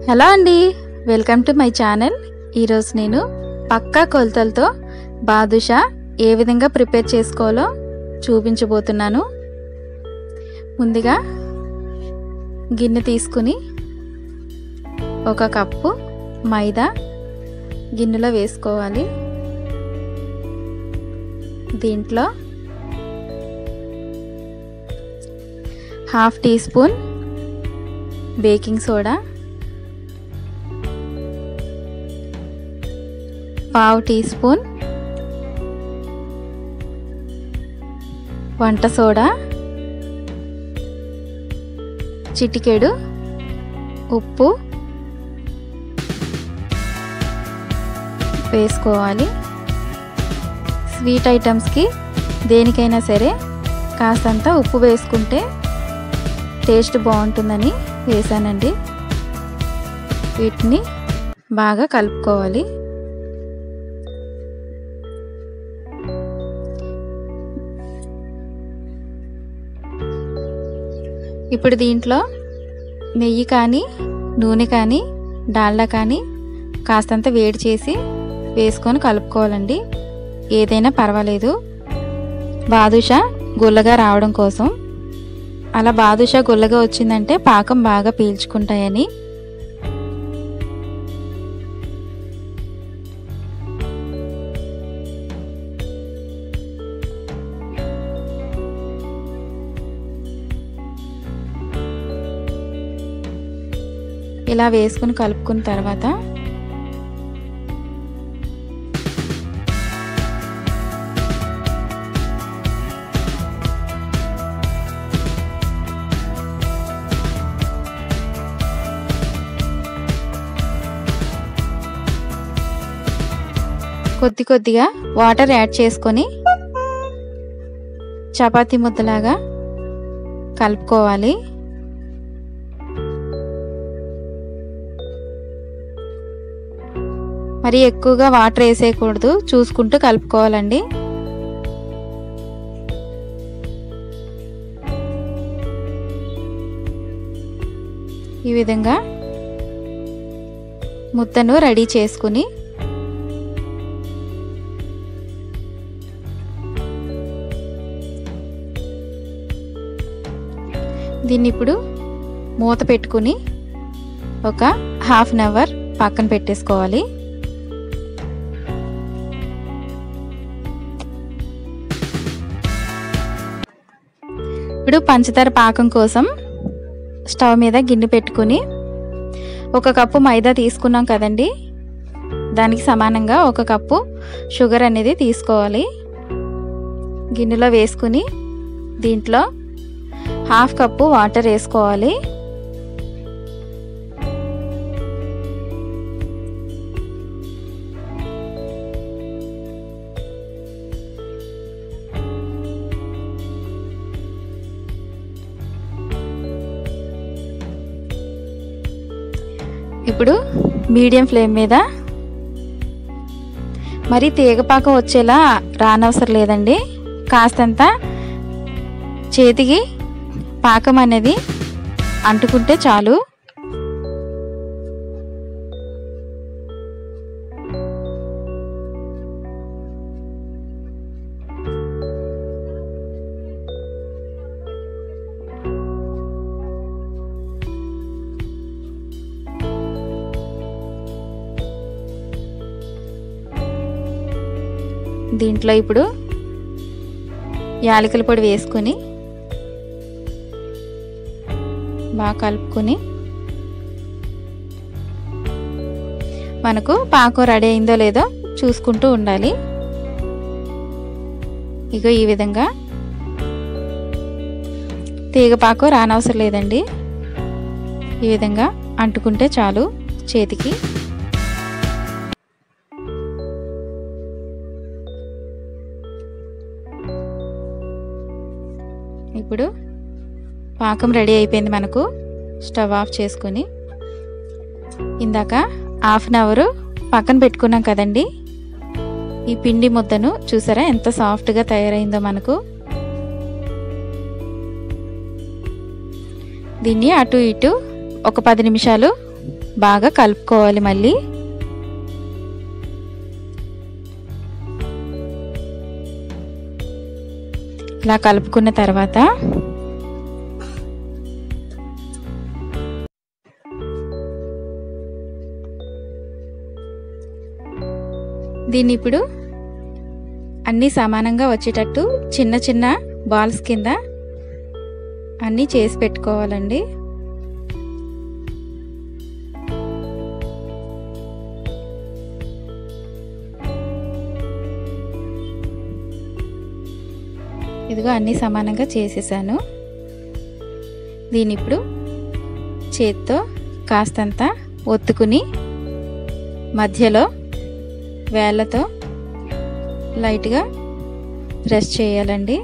hello అండి welcome to my channel ఈరోజు నేను పక్కా కొలతలతో బాదుషా ఏ విధంగా ప్రిపేర్ చేసుకోవాలో చూపించబోతున్నాను ముందుగా గిన్నె తీసుకుని ఒక కప్పు మైదా గిన్నెలో వేసుకోవాలి దీంట్లో half teaspoon baking soda పావు టీ స్పూన్ వంట సోడా చిటికెడు ఉప్పు వేసుకోవాలి స్వీట్ ఐటమ్స్కి దేనికైనా సరే కాస్తంత ఉప్పు వేసుకుంటే టేస్ట్ బాగుంటుందని వేసానండి వీటిని బాగా కలుపుకోవాలి ఇప్పుడు దీంట్లో నెయ్యి కానీ నూనె కానీ డాల్డా కానీ కాస్తంత వేడి చేసి వేసుకొని కలుపుకోవాలండి ఏదైనా పర్వాలేదు బాదుషా గుల్లగా రావడం కోసం అలా బాదుషా గుల్లగా వచ్చిందంటే పాకం బాగా పీల్చుకుంటాయని ఇలా వేసుకుని కలుపుకున్న తర్వాత కొద్ది కొద్దిగా వాటర్ యాడ్ చేసుకొని చపాతీ ముద్దలాగా కలుపుకోవాలి మరి ఎక్కువగా వాటర్ వేసేయకూడదు చూసుకుంటూ కలుపుకోవాలండి ఈ విధంగా ముద్దను రెడీ చేసుకుని దీన్ని ఇప్పుడు మూత పెట్టుకుని ఒక హాఫ్ అన్ అవర్ పక్కన పెట్టేసుకోవాలి ఇప్పుడు పంచదార పాకం కోసం స్టవ్ మీద గిన్నె పెట్టుకుని ఒక కప్పు మైదా తీసుకున్నాం కదండి దానికి సమానంగా ఒక కప్పు షుగర్ అనేది తీసుకోవాలి గిన్నెలో వేసుకుని దీంట్లో హాఫ్ కప్పు వాటర్ వేసుకోవాలి ఇప్పుడు మీడియం ఫ్లేమ్ మీద మరి తీగపాకం వచ్చేలా రానవసరం లేదండి కాస్తంత చేతికి పాకం అనేది అంటుకుంటే చాలు దీంట్లో ఇప్పుడు యాలకుల పొడి వేసుకొని బాగా కలుపుకొని మనకు పాకం రెడీ అయిందో లేదో చూసుకుంటూ ఉండాలి ఇక ఈ విధంగా తీగ పాకం రానవసరం లేదండి ఈ విధంగా అంటుకుంటే చాలు చేతికి ఇప్పుడు పాకం రెడీ అయిపోయింది మనకు స్టవ్ ఆఫ్ చేసుకొని ఇందాక హాఫ్ అన్ అవర్ పక్కన పెట్టుకున్నాం కదండి ఈ పిండి ముద్దను చూసారా ఎంత సాఫ్ట్గా తయారైందో మనకు దీన్ని అటు ఇటు ఒక పది నిమిషాలు బాగా కలుపుకోవాలి మళ్ళీ ఇలా కలుపుకున్న తర్వాత దీన్ని ఇప్పుడు అన్నీ సమానంగా వచ్చేటట్టు చిన్న చిన్న బాల్స్ కింద అన్నీ చేసి పెట్టుకోవాలండి ఇదిగో అన్నీ సమానంగా చేసేసాను దీని ఇప్పుడు చేత్తో కాస్తంత ఒత్తుకుని మధ్యలో వేళ్ళతో లైట్గా ప్రెస్ చేయాలండి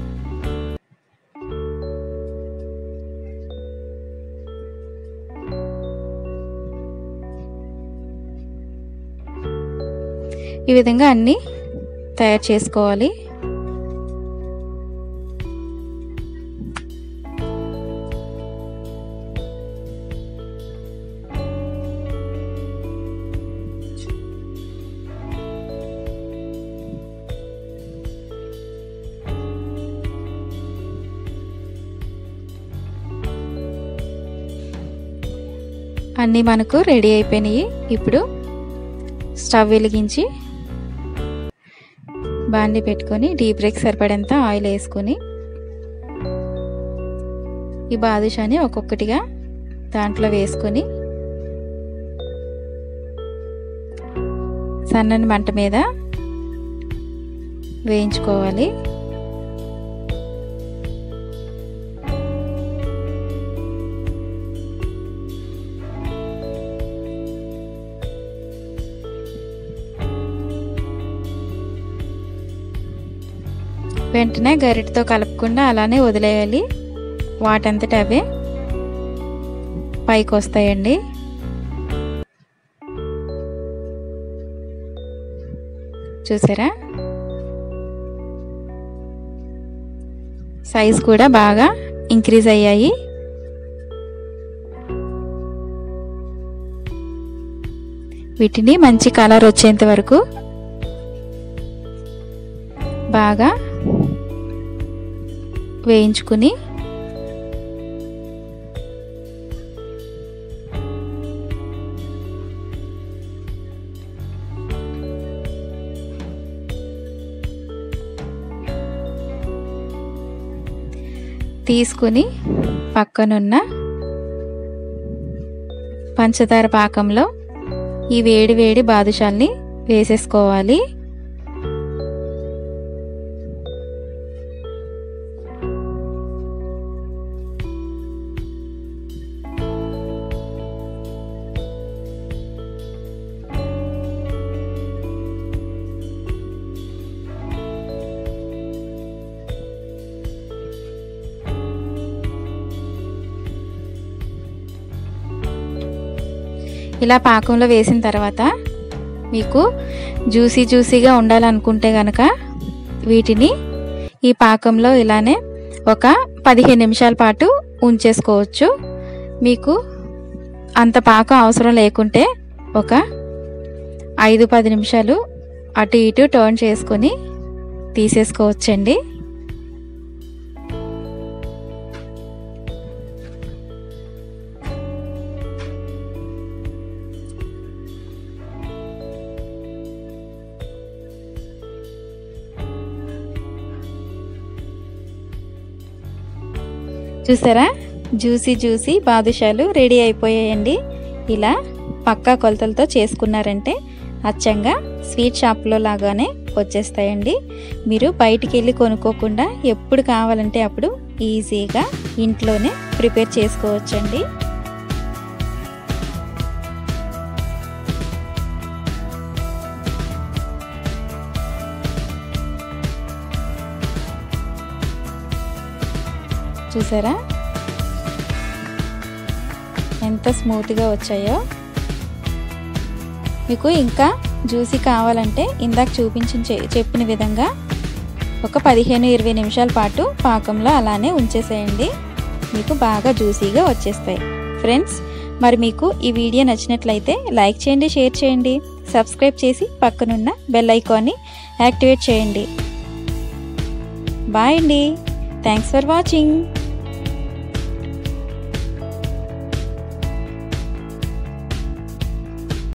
ఈ విధంగా అన్నీ తయారు చేసుకోవాలి అన్నీ మనకు రెడీ అయిపోయినాయి ఇప్పుడు స్టవ్ వెలిగించి బాండి పెట్టుకొని డీప్ బ్రేక్ సరిపడేంత ఆయిల్ వేసుకొని ఈ బాదుషాని ఒక్కొక్కటిగా దాంట్లో వేసుకొని సన్నని మంట మీద వేయించుకోవాలి వెంటనే గరిటతో కలపకుండా అలానే వదిలేయాలి వాటంతట అవే పైకి వస్తాయండి చూసారా సైజ్ కూడా బాగా ఇంక్రీజ్ అయ్యాయి వీటిని మంచి కలర్ వచ్చేంత వరకు బాగా వేయించుకుని తీసుకుని పక్కనున్న పంచదార పాకంలో ఈ వేడి వేడి బాదుషాల్ని వేసేసుకోవాలి ఇలా పాకంలో వేసిన తర్వాత మీకు జ్యూసీ జ్యూసీగా ఉండాలనుకుంటే కనుక వీటిని ఈ పాకంలో ఇలానే ఒక పదిహేను నిమిషాల పాటు ఉంచేసుకోవచ్చు మీకు అంత పాకం అవసరం లేకుంటే ఒక ఐదు పది నిమిషాలు అటు ఇటు టర్న్ చేసుకొని తీసేసుకోవచ్చండి చూసారా జ్యూసీ జ్యూసీ బాదుషాలు రెడీ అయిపోయాయండి ఇలా పక్కా కొలతలతో చేసుకున్నారంటే అచ్చంగా స్వీట్ షాప్లో లాగానే వచ్చేస్తాయండి మీరు బయటికి వెళ్ళి కొనుక్కోకుండా ఎప్పుడు కావాలంటే అప్పుడు ఈజీగా ఇంట్లోనే ప్రిపేర్ చేసుకోవచ్చండి చూసారా ఎంత స్మూత్గా వచ్చాయో మీకు ఇంకా జ్యూసీ కావాలంటే ఇందాక చూపించిన చెప్పిన విధంగా ఒక పదిహేను ఇరవై నిమిషాల పాటు పాకంలో అలానే ఉంచేసేయండి మీకు బాగా జ్యూసీగా వచ్చేస్తాయి ఫ్రెండ్స్ మరి మీకు ఈ వీడియో నచ్చినట్లయితే లైక్ చేయండి షేర్ చేయండి సబ్స్క్రైబ్ చేసి పక్కనున్న బెల్ ఐకాన్ని యాక్టివేట్ చేయండి బాయ్ అండి థ్యాంక్స్ ఫర్ వాచింగ్